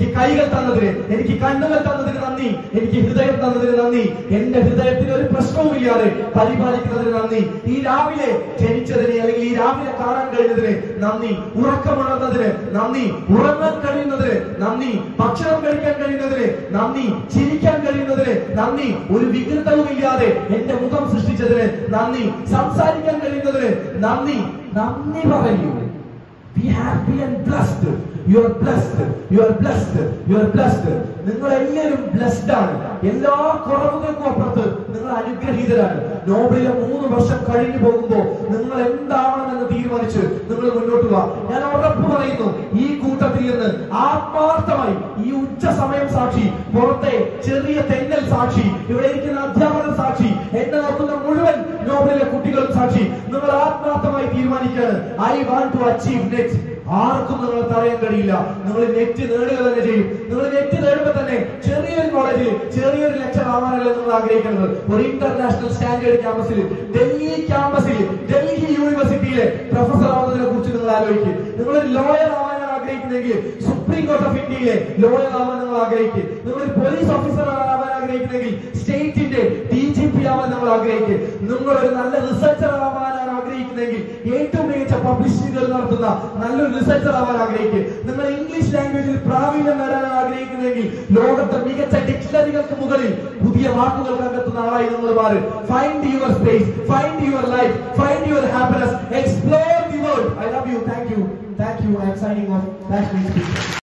കൈകൾ തന്നതിന് എനിക്ക് കണ്ണുകൾ തന്നതിന് നന്ദി എനിക്ക് ഹൃദയം തന്നതിന് നന്ദി എന്റെ ഹൃദയത്തിന് ഒരു പ്രശ്നവുമില്ലാതെ പരിപാലിക്കുന്നതിന് നന്ദി ഈ രാവിലെ ജനിച്ചതിന് അല്ലെങ്കിൽ ഈ രാവിലെ കാണാൻ കഴിഞ്ഞതിന് നന്ദി ഉറക്കമുണർന്നതിന് നന്ദി ഉറങ്ങാൻ കഴിയുന്നതിന് നന്ദി ഭക്ഷണം കഴിക്കാൻ കഴിയുന്നതിന് നന്ദി ചിരിക്കാൻ കഴിയുന്നതിന് നന്ദി ഒരു വികൃതവുമില്ലാതെ എന്റെ മുഖം സൃഷ്ടിച്ചതിന് നന്ദി സംസാരിക്കാൻ കഴിയുന്നതിന് നന്ദി നന്ദി പറയൂ be happy and blessed you are blessed you are blessed you are blessed നിങ്ങൾ എല്ലാവരും ബ്ലസ്ഡ് ആണ് എല്ലാ കുറവുകൾക്കും അപ്പുറത്ത് നിങ്ങൾ അനുഗ്രഹീതരാണ് നോബലിലെ മൂന്ന് വർഷം കഴിഞ്ഞു പോകുമ്പോൾ നിങ്ങൾ എന്താവണമെന്ന് തീരുമാനിച്ച് നിങ്ങൾ മുന്നോട്ട് പോവാ ഞാൻ ഉറപ്പ് പറയുന്നു ഈ കൂട്ടത്തിൽ നിന്ന് ആത്മാർത്ഥമായി ഈ ഉച്ച സമയം സാക്ഷി പുറത്തെ ചെറിയ തെന്നൽ സാക്ഷി ഇവിടെ ഇരിക്കുന്ന അധ്യാപകർ സാക്ഷി എന്നെ നോക്കുന്ന മുഴുവൻ നോബലിലെ കുട്ടികളും സാക്ഷി നിങ്ങൾ ആത്മാർത്ഥമായി തീരുമാനിക്കുകയാണ് I want to achieve NET ആർക്കും നിങ്ങളെ തടയാൻ കഴിയില്ല നിങ്ങൾ നെറ്റ് നേടുക തന്നെ ചെയ്യും നിങ്ങൾ നെറ്റ് നേടുമ്പോൾ തന്നെ ചെറിയൊരു കോളേജിൽ ചെറിയൊരു ലെക്ചർ ആവാനല്ല നിങ്ങൾ ആഗ്രഹിക്കുന്നത് ഒരു ഇന്റർനാഷണൽ സ്റ്റാൻഡേർഡ് ക്യാമ്പസിൽ ഡൽഹി ക്യാമ്പസിൽ ഡൽഹി യൂണിവേഴ്സിറ്റിയിലെ പ്രൊഫസർ ആവുന്നതിനെ കുറിച്ച് നിങ്ങൾ ആലോചിക്കും നിങ്ങൾ ഒരു ലോയർ ആവാനാണ് ആഗ്രഹിക്കുന്നെങ്കിൽ സുപ്രീം കോർട്ട് ഓഫ് ഇന്ത്യയിലെ ലോയർ ആവാൻ നിങ്ങൾ ആഗ്രഹിക്കും നിങ്ങൾ ഒരു പോലീസ് ഓഫീസർ ആവാൻ ആഗ്രഹിക്കുന്നെങ്കിൽ സ്റ്റേറ്റിന്റെ ഡി ജി പി ആവാൻ നിങ്ങൾ ആഗ്രഹിക്കും നിങ്ങൾ ഒരു നല്ല റിസർച്ചർ ആവാനാണ് ആഗ്രഹിക്കുന്നെങ്കിൽ ഏറ്റവും മികച്ച പബ്ലിഷിംഗുകൾ നടത്തുന്ന നല്ലൊരു റിസർച്ചർ ആവാൻ ആഗ്രഹിക്കും നിങ്ങൾ ഇംഗ്ലീഷ് ലാംഗ്വേജിൽ പ്രാവീണ്യം നേടാൻ ആഗ്രഹിക്കുന്നെങ്കിൽ ലോകത്തെ മികച്ച ഡിക്ഷണറികൾക്ക് മുകളിൽ പുതിയ വാക്കുകൾ കണ്ടെത്തുന്ന ആളായി നിങ്ങൾ മാറും find your space find your life find your happiness explore the world I love you thank you thank you I am signing of